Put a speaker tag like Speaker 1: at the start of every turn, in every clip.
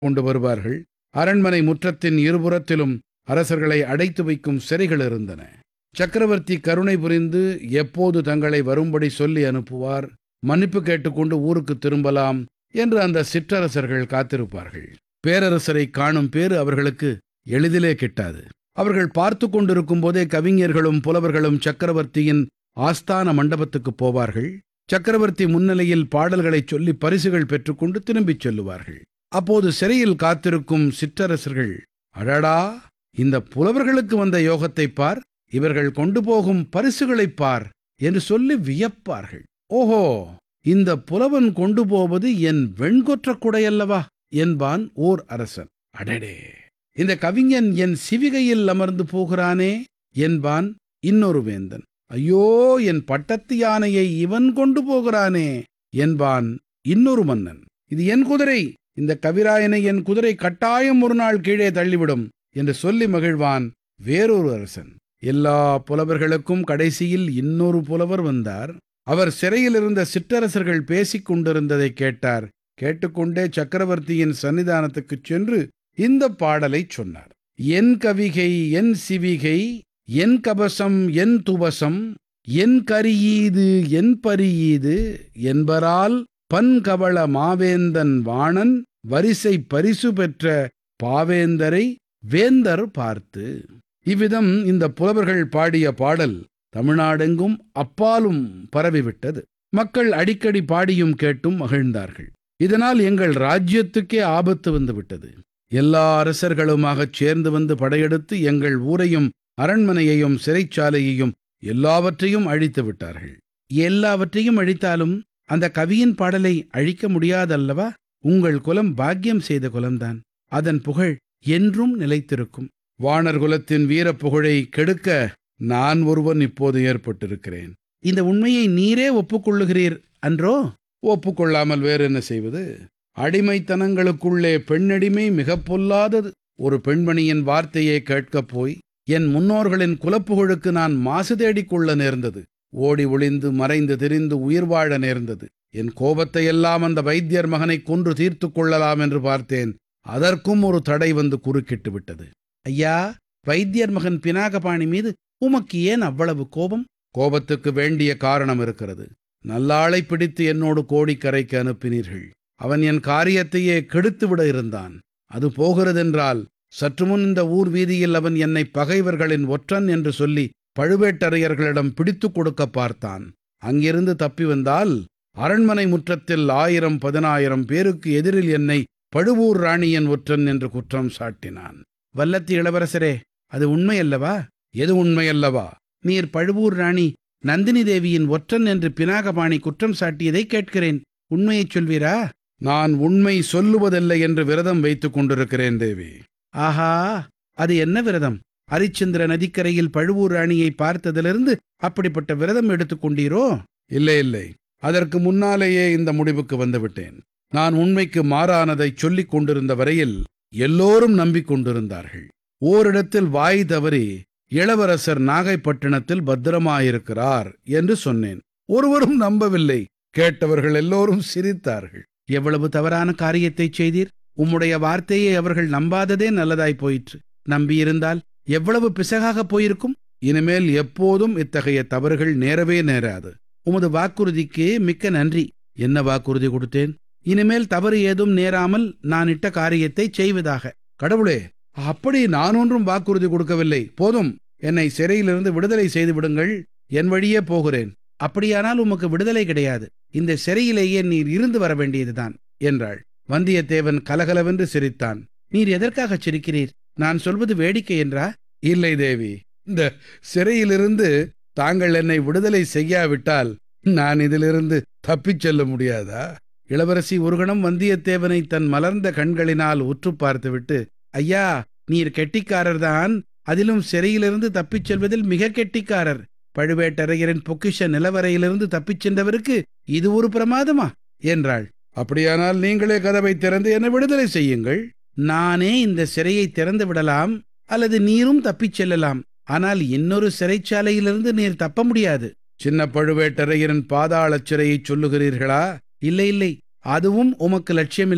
Speaker 1: கொண்டு வருவார்கள் அரண்மனை முற்றத்தின் இருபுறத்திலும் அரசர்களை அடைத்து வைக்கும் சிறைகள் இருந்தன சக்கரவர்த்தி கருணை புரிந்து எப்போது தங்களை வரும்படி சொல்லி அனுப்புவார் மன்னிப்பு கேட்டுக்கொண்டு ஊருக்கு திரும்பலாம் என்று அந்த சிற்றரசர்கள் காத்திருப்பார்கள் பேரரசரை காணும் பேறு அவர்களுக்கு எளிதிலே கிட்டாது அவர்கள் பார்த்து கொண்டிருக்கும் போதே கவிஞர்களும் புலவர்களும் சக்கரவர்த்தியின் ஆஸ்தான மண்டபத்துக்கு போவார்கள் சக்கரவர்த்தி முன்னிலையில் பாடல்களைச் சொல்லி பரிசுகள் பெற்றுக்கொண்டு திரும்பிச் செல்லுவார்கள் அப்போது சிறையில் காத்திருக்கும் சிற்றரசர்கள் அடடா இந்த புலவர்களுக்கு வந்த யோகத்தைப் பார் இவர்கள் கொண்டு போகும் பரிசுகளைப் பார் என்று சொல்லி வியப்பார்கள் ஓஹோ இந்த புலவன் கொண்டு போவது என் வெண்கொற்ற குடையல்லவா என்பான் ஓர் அரசன் அடடே இந்த கவிஞன் என் சிவிகையில் அமர்ந்து போகிறானே என்பான் இன்னொரு வேந்தன் ஐயோ என் பட்டத்து யானையை இவன் கொண்டு போகிறானே என்பான் இன்னொரு மன்னன் இது என் குதிரை இந்த கவிராயனை என் குதிரை கட்டாயம் ஒரு நாள் கீழே தள்ளிவிடும் என்று சொல்லி மகிழ்வான் வேறொரு அரசன் எல்லா புலவர்களுக்கும் கடைசியில் இன்னொரு புலவர் வந்தார் அவர் சிறையில் இருந்த சிற்றரசர்கள் பேசிக் கொண்டிருந்ததை கேட்டார் கேட்டுக்கொண்டே சக்கரவர்த்தியின் சன்னிதானத்துக்குச் சென்று இந்த பாடலைச் சொன்னார் என் கவிகை என் சிவிகை என் கபசம் என் துவசம் என் கரியீது என் பரியீது என்பரால் பன்கவள மாவேந்தன் வாணன் வரிசை பரிசு பெற்ற பாவேந்தரை வேந்தர் பார்த்து இவ்விதம் இந்த புலவர்கள் பாடிய பாடல் தமிழ்நாடெங்கும் அப்பாலும் பரவிவிட்டது மக்கள் அடிக்கடி பாடியும் கேட்டும் மகிழ்ந்தார்கள் இதனால் எங்கள் ராஜ்யத்துக்கே ஆபத்து வந்துவிட்டது எல்லா அரசர்களுமாகச் சேர்ந்து வந்து படையெடுத்து எங்கள் ஊரையும் அரண்மனையையும் சிறைச்சாலையையும் எல்லாவற்றையும் அழித்து விட்டார்கள் எல்லாவற்றையும் அழித்தாலும் அந்த கவியின் பாடலை அழிக்க முடியாதல்லவா உங்கள் குலம் பாக்கியம் செய்த குலம்தான் அதன் புகழ் என்றும் நிலைத்திருக்கும் வாணர் குலத்தின் வீரப் புகழை கெடுக்க நான் ஒருவன் இப்போது ஏற்பட்டிருக்கிறேன் இந்த உண்மையை நீரே ஒப்புக்கொள்ளுகிறீர் அன்றோ ஒப்புக்கொள்ளாமல் வேறு என்ன செய்வது அடிமைத்தனங்களுக்குள்ளே பெண்ணடிமை மிகப் பொல்லாதது ஒரு பெண்மணியின் வார்த்தையை கேட்கப் போய் என் முன்னோர்களின் குலப்புகழுக்கு நான் மாசு தேடிக்கொள்ள நேர்ந்தது ஓடி ஒளிந்து மறைந்து திரிந்து உயிர் வாழ நேர்ந்தது என் கோபத்தையெல்லாம் அந்த வைத்தியர் மகனை கொன்று தீர்த்து கொள்ளலாம் என்று பார்த்தேன் அதற்கும் ஒரு தடை வந்து குறுக்கிட்டு விட்டது ஐயா வைத்தியர் மகன் பினாகபாணி மீது உமக்கு ஏன் அவ்வளவு கோபம் கோபத்துக்கு வேண்டிய காரணம் இருக்கிறது நல்லாளை பிடித்து என்னோடு கோடிக்கரைக்கு அனுப்பினீர்கள் அவன் என் காரியத்தையே கெடுத்துவிட இருந்தான் அது போகிறதென்றால் சற்று முன் இந்த ஊர் வீதியில் அவன் என்னை பகைவர்களின் ஒற்றன் என்று சொல்லி பழுவேட்டரையர்களிடம் பிடித்து கொடுக்க பார்த்தான் அங்கிருந்து தப்பி வந்தால் அரண்மனை முற்றத்தில் ஆயிரம் பதினாயிரம் பேருக்கு எதிரில் என்னை பழுவூர் ராணியின் ஒற்றன் என்று குற்றம் சாட்டினான் வல்லத்தி இளவரசரே அது உண்மையல்லவா எது உண்மையல்லவா நீர் பழுவூர் ராணி நந்தினி தேவியின் ஒற்றன் என்று பினாகபாணி குற்றம் சாட்டியதை கேட்கிறேன் உண்மையைச் சொல்வீரா நான் உண்மை சொல்லுவதில்லை என்று விரதம் வைத்துக் கொண்டிருக்கிறேன் தேவி ஆஹா அது என்ன விரதம் ஹரிச்சந்திர நதிக்கரையில் பழுவூர் ராணியை பார்த்ததிலிருந்து அப்படிப்பட்ட விரதம் எடுத்துக்கொண்டீரோ இல்லை இல்லை அதற்கு முன்னாலேயே இந்த முடிவுக்கு வந்துவிட்டேன் நான் உண்மைக்கு மாறானதை சொல்லிக் கொண்டிருந்த வரையில் எல்லோரும் நம்பிக்கொண்டிருந்தார்கள் ஓரிடத்தில் வாய் தவறி இளவரசர் நாகைப்பட்டினத்தில் பத்திரமாயிருக்கிறார் என்று சொன்னேன் ஒருவரும் நம்பவில்லை கேட்டவர்கள் எல்லோரும் சிரித்தார்கள் எவ்வளவு தவறான காரியத்தை செய்தீர் உம்முடைய வார்த்தையை அவர்கள் நம்பாததே நல்லதாய் போயிற்று நம்பியிருந்தால் எவ்வளவு பிசகாக போயிருக்கும் இனிமேல் எப்போதும் இத்தகைய தவறுகள் நேரவே நேராது உமது வாக்குறுதிக்கு மிக்க நன்றி என்ன வாக்குறுதி கொடுத்தேன் இனிமேல் தவறு ஏதும் நேராமல் நான் இட்ட காரியத்தை செய்வதாக கடவுளே அப்படி நான் ஒன்றும் வாக்குறுதி கொடுக்கவில்லை போதும் என்னை சிறையிலிருந்து விடுதலை செய்து விடுங்கள் என் வழியே போகிறேன் அப்படியானால் உமக்கு விடுதலை கிடையாது இந்த சிறையிலேயே நீர் இருந்து வர வேண்டியதுதான் என்றாள் வந்தியத்தேவன் கலகலவென்று சிரித்தான் நீர் எதற்காகச் சிரிக்கிறீர் நான் சொல்வது வேடிக்கை என்றா இல்லை தேவி இந்த சிறையிலிருந்து தாங்கள் என்னை விடுதலை செய்யாவிட்டால் நான் இதிலிருந்து தப்பிச் செல்ல முடியாதா இளவரசி ஒரு கணம் வந்தியத்தேவனை தன் மலர்ந்த கண்களினால் உற்று பார்த்துவிட்டு ஐயா நீர் கெட்டிக்காரர்தான் அதிலும் சிறையிலிருந்து தப்பிச் செல்வதில் மிக கெட்டிக்காரர் பழுவேட்டரையரின் பொக்கிஷ நிலவரையிலிருந்து தப்பிச் சென்றவருக்கு இது ஒரு பிரமாதமா என்றாள் அப்படியானால் நீங்களே கதவை திறந்து என்னை விடுதலை செய்யுங்கள் நானே இந்த சிறையை திறந்து விடலாம் அல்லது நீரும் தப்பிச் செல்லலாம் ஆனால் இன்னொரு சிறைச்சாலையிலிருந்து நீர் தப்ப முடியாது சின்ன பழுவேட்டரையரின் பாதாள சிறையை சொல்லுகிறீர்களா இல்லை இல்லை அதுவும் உமக்கு லட்சியமில்லை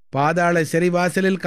Speaker 1: பாதாள சிறைவாசலில்